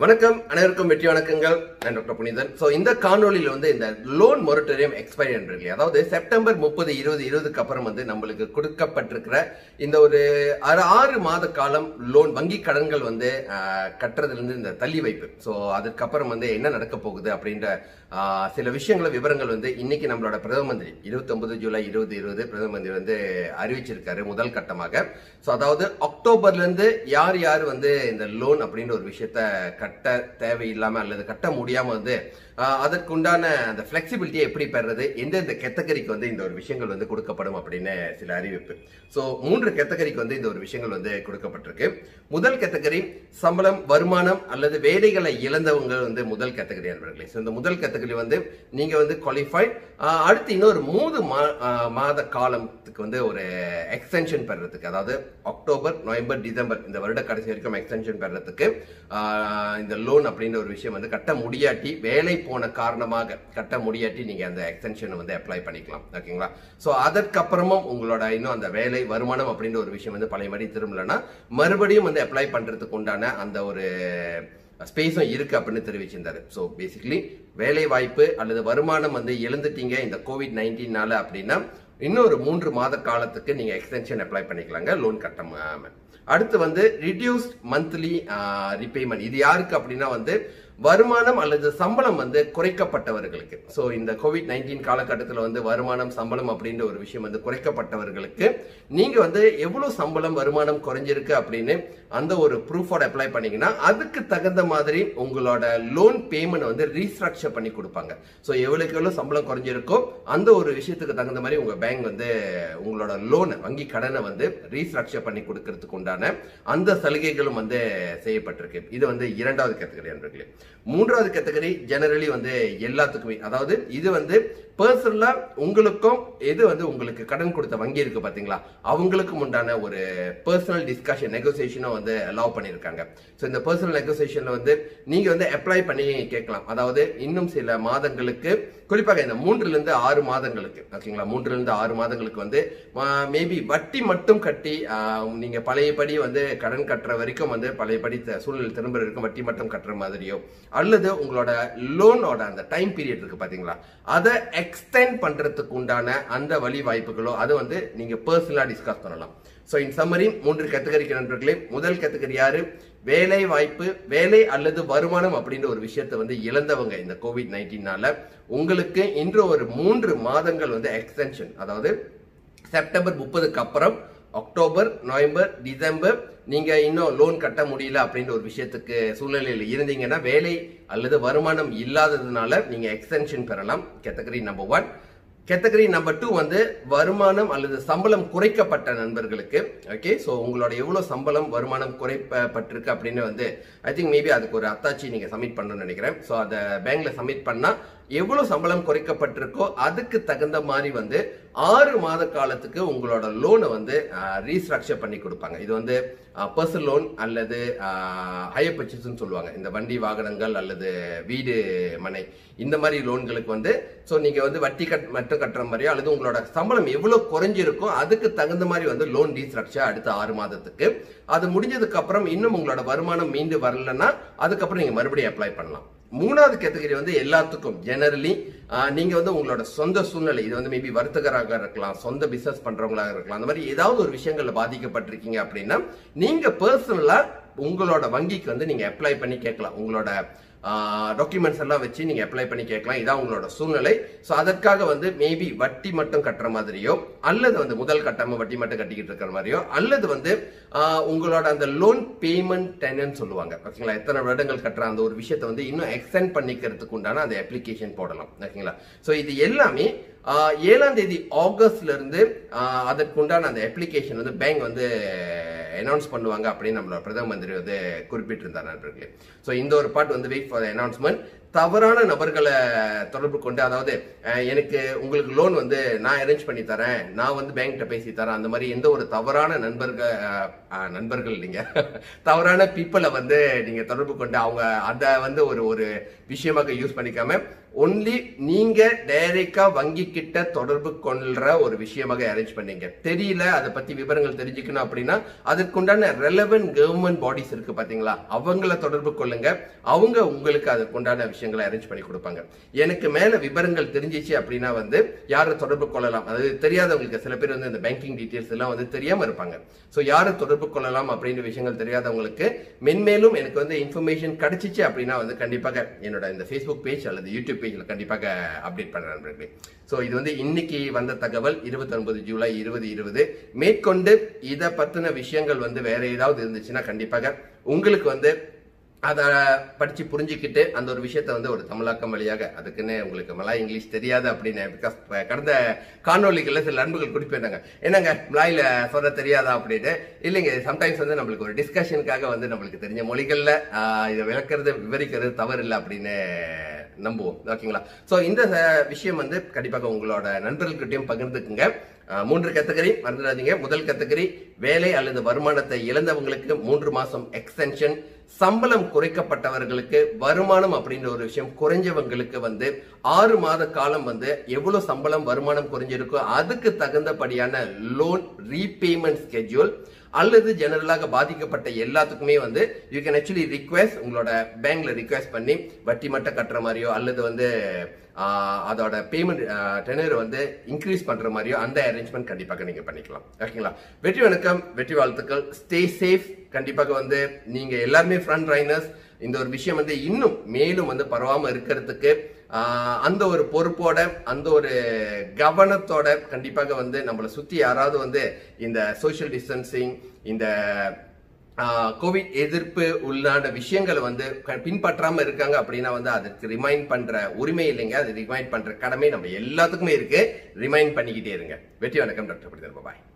வணக்கம் அனைவருக்கும் வெற்றி வணக்கங்கள் நான் டாக்டர் புனிதன் சோ இந்த காணொளியில வந்து இந்த லோன் மொரட்டோரியம் எக்ஸ்பைரி இருக்கு அதாவது செப்டம்பர் முப்பது இருபது இருபதுக்கு அப்புறம் வந்து நம்மளுக்கு கொடுக்கப்பட்டிருக்கிற இந்த ஒரு ஆறு ஆறு மாத காலம் லோன் வங்கி கடன்கள் வந்து ஆஹ், கட்டுறதுல இருந்து இந்த தள்ளி வைப்பு சோ அதுக்கப்புறம் வந்து என்ன நடக்க போகுது அப்படின்ற ஆஹ், சில விஷயங்கள விவரங்கள் வந்து இன்னைக்கு நம்மளோட பிரதம மந்திரி இருபத்தி ஒன்பது ஜூலை இருபது இருபது பிரதம மந்திரி வந்து அறிவிச்சிருக்காரு முதல் கட்டமாக சோ அதாவது அக்டோபர்ல இருந்து யார் யார் வந்து இந்த லோன் அப்படின்ற ஒரு விஷயத்த கட்ட தேவையில்லாம அல்லது கட்ட முடியாம வந்து ஆஹ், அதற்குண்டான அந்த பிளெக்சிபிலிட்டியை எப்படி பெறுறது எந்தெந்த கேட்டகரிக்கு வந்து இந்த ஒரு விஷயங்கள் வந்து கொடுக்கப்படும் அப்படின்னு சில அறிவிப்பு சோ மூன்று கேட்டகரிக்கு வந்து இந்த ஒரு விஷயங்கள் வந்து கொடுக்கப்பட்டிருக்கு முதல் கேட்டகரி சம்பளம் வருமானம் அல்லது வேலைகளை இழந்தவங்க வந்து முதல் கேட்டகரி நண்பர்களே ஸோ இந்த முதல் கேட்டகரி வந்து நீங்க வந்து குவாலிஃபைட் அடுத்து இன்னொரு மூணு மா- ஆஹ், மாத காலத்துக்கு வந்து ஒரு எக்ஸ்டென்ஷன் பெறறதுக்கு அதாவது அக்டோபர் நவம்பர் டிசம்பர் இந்த வருட கடைசி வரைக்கும் எக்ஸ்டென்ஷன் பெறறதுக்கு ஆஹ், இந்த லோன் அப்படின்ற ஒரு விஷயம் வந்து கட்ட முடியாட்டி வேலை போன காரணமாக கட்ட முடியாட்டி நீங்க அந்த எக்ஸ்டென்ஷன் வந்து அப்ளை பண்ணிக்கலாம் ஓகேங்களா ஸோ அதற்கப்புறமும் உங்களோட இன்னும் அந்த வேலை வருமானம் அப்படின்ற ஒரு விஷயம் வந்து பழைய மாதிரி திரும்பலன்னா மறுபடியும் வந்து அப்ளை பண்றதுக்கு உண்டான அந்த ஒரு ஸ்பேஸும் இருக்கு அப்படின்னு தெரிவிச்சிருந்தாரு ஸோ பேசிக்கலி வேலை வாய்ப்பு அல்லது வருமானம் வந்து இழந்துட்டீங்க இந்த கோவிட் நைன்டீனால அப்படின்னா இன்னொரு மூன்று மாத காலத்துக்கு நீங்க எக்ஸ்டென்ஷன் அப்ளை பண்ணிக்கலாங்க லோன் கட்டாம அடுத்து வந்து ரிடியூஸ்ட் மந்த்லி ரிபேமெண்ட் இது யாருக்கு அப்படின்னா வந்து வருமானம் அல்லது சம்பளம் வந்து குறைக்கப்பட்டவர்களுக்கு ஸோ இந்த கோவிட் நைன்டீன் காலகட்டத்தில் வந்து வருமானம் சம்பளம் அப்படின்ற ஒரு விஷயம் வந்து குறைக்கப்பட்டவர்களுக்கு நீங்க வந்து எவ்வளவு சம்பளம் வருமானம் குறைஞ்சிருக்கு அப்படின்னு அந்த ஒரு ப்ரூஃபோட அப்ளை பண்ணீங்கன்னா அதுக்கு தகுந்த மாதிரி உங்களோட லோன் பேமெண்ட் வந்து ரீஸ்ட்ரக்சர் பண்ணி கொடுப்பாங்க ஸோ எவ்வளவுக்கு எவ்வளவு சம்பளம் குறைஞ்சிருக்கோ அந்த ஒரு விஷயத்துக்கு தகுந்த மாதிரி உங்க பேங்க் வந்து உங்களோட லோனை வங்கி கடனை வந்து ரீஸ்ட்ரக்சர் பண்ணி கொடுக்கறதுக்கு உண்டான அந்த சலுகைகளும் வந்து செய்யப்பட்டிருக்கு இது வந்து இரண்டாவது கேட்டகரி நண்பர்களே மூன்றாவது கேட்டகரி ஜெனரலி வந்து எல்லாத்துக்குமே அதாவது இது வந்து பர்சனலா உங்களுக்கும் எது வந்து உங்களுக்கு கடன் கொடுத்த வங்கி இருக்கு பாத்தீங்களா அவங்களுக்கும் உண்டான ஒரு பர்சனல் டிஸ்கஷன் நெகோசியேஷனும் வந்து அலோவ் பண்ணியிருக்காங்க ஸோ இந்த பர்சனல் நெகோசியேஷன்ல வந்து நீங்க வந்து அப்ளை பண்ணி கேட்கலாம் அதாவது இன்னும் சில மாதங்களுக்கு குறிப்பாக இந்த மூன்றுல இருந்து ஆறு மாதங்களுக்கு ஓகேங்களா மூன்றுல இருந்து ஆறு மாதங்களுக்கு வந்து மேபி வட்டி மட்டும் கட்டி ஆஹ், நீங்க பழையபடி வந்து கடன் கட்டுற வரைக்கும் வந்து பழையபடி த- சூழ்நிலை திரும்ப வரைக்கும் வட்டி மட்டும் கட்டுற மாதிரியோ அல்லது உங்களோட லோனோட அந்த டைம் பீரியட் இருக்கு பாத்தீங்களா அதை எக்ஸ்டெண்ட் பண்றதுக்கு உண்டான அந்த வழி வாய்ப்புகளோ அதை வந்து நீங்க பர்சனலா டிஸ்கஸ் பண்ணலாம் ஸோ இன் சம்மரி மூன்று கேட்டகரிக்கு நண்பர்களே முதல் கேட்டகரி யாரு வேலை வாய்ப்பு வேலை அல்லது வருமானம் அப்படின்ற ஒரு விஷயத்தை வந்து இழந்தவங்க இந்த கோவிட் நைன்டீனால உங்களுக்கு இன்று ஒரு மூன்று மாதங்கள் வந்து எக்ஸ்டென்ஷன் அதாவது செப்டம்பர் முப்பதுக்கு அப்புறம் அக்டோபர் நவம்பர் டிசம்பர் நீங்க இன்னும் லோன் கட்ட முடியல அப்படின்ற ஒரு விஷயத்துக்கு சூழ்நிலையில் இருந்தீங்கன்னா வேலை அல்லது வருமானம் இல்லாததுனால நீங்க எக்ஸ்டென்ஷன் பெறலாம் category number one category number two வந்து வருமானம் அல்லது சம்பளம் குறைக்கப்பட்ட நண்பர்களுக்கு ஓகே ஸோ உங்களோட எவ்வளவு சம்பளம் வருமானம் குறைப்பட்டிருக்கு அப்படின்னு வந்து ஐ திங்க் மேபி அதுக்கு ஒரு அத்தாச்சி நீங்க சப்மிட் பண்ணணும்னு நினைக்கிறேன் ஸோ அதை பேங்க்ல சப்மிட் பண்ணா எவ்வளவு சம்பளம் குறைக்கப்பட்டிருக்கோ அதுக்கு தகுந்த மாதிரி வந்து ஆறு மாத காலத்துக்கு உங்களோட லோனை வந்து ரீஸ்ட்ரக்சர் பண்ணி கொடுப்பாங்க இது வந்து பர்சனல் லோன் அல்லது ஹையர் பர்ச்சேஸ்னு சொல்லுவாங்க இந்த வண்டி வாகனங்கள் அல்லது வீடு மனை இந்த மாதிரி லோன்களுக்கு வந்து ஸோ நீங்க வந்து வட்டி கட் மட்டும் கட்டுற மாதிரியோ அல்லது உங்களோட சம்பளம் எவ்வளவு குறைஞ்சிருக்கோ அதுக்கு தகுந்த மாதிரி வந்து லோன் ரீஸ்ட்ரக்சர் அடுத்த ஆறு மாதத்துக்கு அது முடிஞ்சதுக்கு அப்புறம் இன்னும் உங்களோட வருமானம் மீண்டு வரலன்னா அதுக்கப்புறம் நீங்க மறுபடியும் அப்ளை பண்ணலாம் மூணாவது கேட்டகரி வந்து எல்லாத்துக்கும் ஜெனரலி நீங்க வந்து உங்களோட சொந்த சூழ்நிலை இது வந்து மேபி வர்த்தகராக இருக்கலாம் சொந்த பிசினஸ் பண்றவங்களாக இருக்கலாம் அந்த மாதிரி ஏதாவது ஒரு விஷயங்கள்ல பாதிக்கப்பட்டிருக்கீங்க அப்படின்னா நீங்க பர்சனலா உங்களோட வங்கிக்கு வந்து நீங்க அப்ளை பண்ணி கேட்கலாம் உங்களோட டாக்குமெண்ட்ஸ் எல்லாம் வச்சு நீங்க அப்ளை பண்ணி கேட்கலாம் இதான் உங்களோட சூழ்நிலை ஸோ அதற்காக வந்து மேபி வட்டி மட்டும் கட்டுற மாதிரியோ அல்லது வந்து முதல் கட்டாம வட்டி மட்டும் கட்டிக்கிட்டு இருக்கிற மாதிரியோ அல்லது வந்து ஆஹ், உங்களோட அந்த லோன் பேமெண்ட் டென்னு சொல்லுவாங்க ஓகேங்களா எத்தனை வருடங்கள் கட்டுற அந்த ஒரு விஷயத்தை வந்து இன்னும் எக்ஸ்டெண்ட் பண்ணிக்கிறதுக்கு உண்டான அந்த அப்ளிகேஷன் போடலாம் ஓகேங்களா ஸோ இது எல்லாமே ஆஹ், ஏழாம் தேதி ஆகஸ்ட்ல இருந்து ஆஹ், அதற்குண்டான அந்த அப்ளிகேஷன் வந்து பேங்க் வந்து அனௌன்ஸ் பண்ணுவாங்க அப்படின்னு நம்மளோட பிரதம மந்திரி வந்து குறிப்பிட்டிருந்தார் நண்பர்களே ஸோ இந்த ஒரு பார்ட் வந்து வெயிட் ஃபார் அனௌன்ஸ்மெண்ட் தவறான நபர்களை தொடர்பு கொண்டு அதாவது அஹ், எனக்கு உங்களுக்கு லோன் வந்து நான் அரேஞ்ச் பண்ணி தரேன் நான் வந்து பேங்க்கிட்ட பேசி தரேன் அந்த மாதிரி எந்த ஒரு தவறான நண்பர்கள் அஹ், அஹ், நண்பர்கள் நீங்க தவறான பீப்புளை வந்து நீங்க தொடர்பு கொண்டு அவங்க அதை வந்து ஒரு ஒரு விஷயமாக யூஸ் பண்ணிக்காம ஒன்லி நீங்க டைரக்டா வங்கி கிட்ட தொடர்பு கொள்ற ஒரு விஷயமாக அரேஞ்ச் பண்ணீங்க தெரியல அதை பத்தி விவரங்கள் தெரிஞ்சுக்கணும் அப்படின்னா அதை அதற்குண்டான ரெலவென்ட் கவர்மெண்ட் பாடிஸ் இருக்கு பாத்தீங்களா அவங்கள தொடர்பு கொள்ளுங்க அவங்க உங்களுக்கு அதற்குண்டான விஷயங்களை அரேஞ்ச் பண்ணி கொடுப்பாங்க எனக்கு மேல விவரங்கள் தெரிஞ்சிச்சு அப்படின்னா வந்து யாரை தொடர்பு கொள்ளலாம் அது தெரியாதவங்களுக்கு சில பேர் வந்து இந்த பேங்கிங் டீடைல்ஸ் எல்லாம் வந்து தெரியாம இருப்பாங்க ஸோ யாரை தொடர்பு கொள்ளலாம் அப்படின்ற விஷயங்கள் தெரியாதவங்களுக்கு மென்மேலும் எனக்கு வந்து இன்ஃபர்மேஷன் கிடைச்சிச்சு அப்படின்னா வந்து கண்டிப்பாக என்னோட இந்த ஃபேஸ்புக் பேஜ் அல்லது யூடியூப் பேஜ்ல கண்டிப்பாக அப்டேட் பண்றேன் நண்பர்களே ஸோ இது வந்து இன்னைக்கு வந்த தகவல் இருபத்தி ஒன்பது ஜூலை இருபது இருபது மேற்கொண்டு இதை பத்தின விஷயங்கள் வந்து வேற ஏதாவது இருந்துச்சுன்னா கண்டிப்பாக உங்களுக்கு வந்து அதை படிச்சு புரிஞ்சுக்கிட்டு அந்த ஒரு விஷயத்த வந்து ஒரு தமிழாக்கம் வழியாக அதுக்குன்னு உங்களுக்கு மலாய் இங்கிலீஷ் தெரியாது அப்படின்னு பிகாஸ் கடந்த காணொலிகள்ல சில நண்பர்கள் குறிப்பிட்டாங்க என்னங்க மலாயில சொல்ல தெரியாதா அப்படின்னு இல்லைங்க சம்டைம்ஸ் வந்து நம்மளுக்கு ஒரு டிஸ்கஷனுக்காக வந்து நம்மளுக்கு தெரிஞ்ச மொழிகள்ல ஆஹ், இதை விளக்குறது விவரிக்கிறது தவறு இல்லை அப்படின்னு நம்புவோம் ஓகேங்களா சோ இந்த அஹ், விஷயம் வந்து கண்டிப்பாக உங்களோட நண்பர்கள்கிட்டயும் பகிர்ந்துக்குங்க அஹ், மூன்று கேட்டகரி மறந்துடாதீங்க முதல் கேட்டகரி வேலை அல்லது வருமானத்தை இழந்தவங்களுக்கு மூன்று மாசம் எக்ஸ்டென்ஷன் சம்பளம் குறைக்கப்பட்டவர்களுக்கு வருமானம் அப்படின்ற ஒரு விஷயம் குறைஞ்சவங்களுக்கு வந்து ஆறு மாத காலம் வந்து எவ்வளவு சம்பளம் வருமானம் குறைஞ்சிருக்கோ அதுக்கு தகுந்தபடியான லோன் ரீபேமெண்ட் ஸ்கெட்யூல் அல்லது ஜெனரலாக பாதிக்கப்பட்ட எல்லாத்துக்குமே வந்து யூ கேன் ஆக்சுவலி ரிக்வெஸ்ட் உங்களோட பேங்க்ல ரிக்வெஸ்ட் பண்ணி வட்டி மட்டும் கட்டுற மாதிரியோ அல்லது வந்து ஆஹ், அதோட பேமெண்ட் டெனர் வந்து இன்க்ரீஸ் பண்ற மாதிரியோ அந்த அரேஞ்ச்மெண்ட் கண்டிப்பாக நீங்க பண்ணிக்கலாம் ஓகேங்களா வெற்றி வணக்கம் வெற்றி வாழ்த்துக்கள் ஸ்டே சேஃப் கண்டிப்பாக வந்து நீங்க எல்லாருமே ஃப்ரண்ட் ரைனர்ஸ் இந்த ஒரு விஷயம் வந்து இன்னும் மேலும் வந்து பரவாம இருக்கிறதுக்கு ஆஹ், அந்த ஒரு பொறுப்போட அந்த ஒரு கவனத்தோட கண்டிப்பாக வந்து நம்மளை சுத்தி யாராவது வந்து இந்த சோஷியல் டிஸ்டன்சிங் இந்த கோவிட் எதிர்ப்பு உள்ளான விஷயங்களை வந்து க- பின்பற்றாம இருக்காங்க அப்படின்னா வந்து அதுக்கு ரிமைண்ட் பண்ற உரிமை இல்லைங்க அது ரிமைண்ட் பண்ற கடமை நம்ம எல்லாத்துக்குமே இருக்கு ரிமைண்ட் பண்ணிக்கிட்டே இருங்க வெற்றி வணக்கம் டாக்டர் பாய்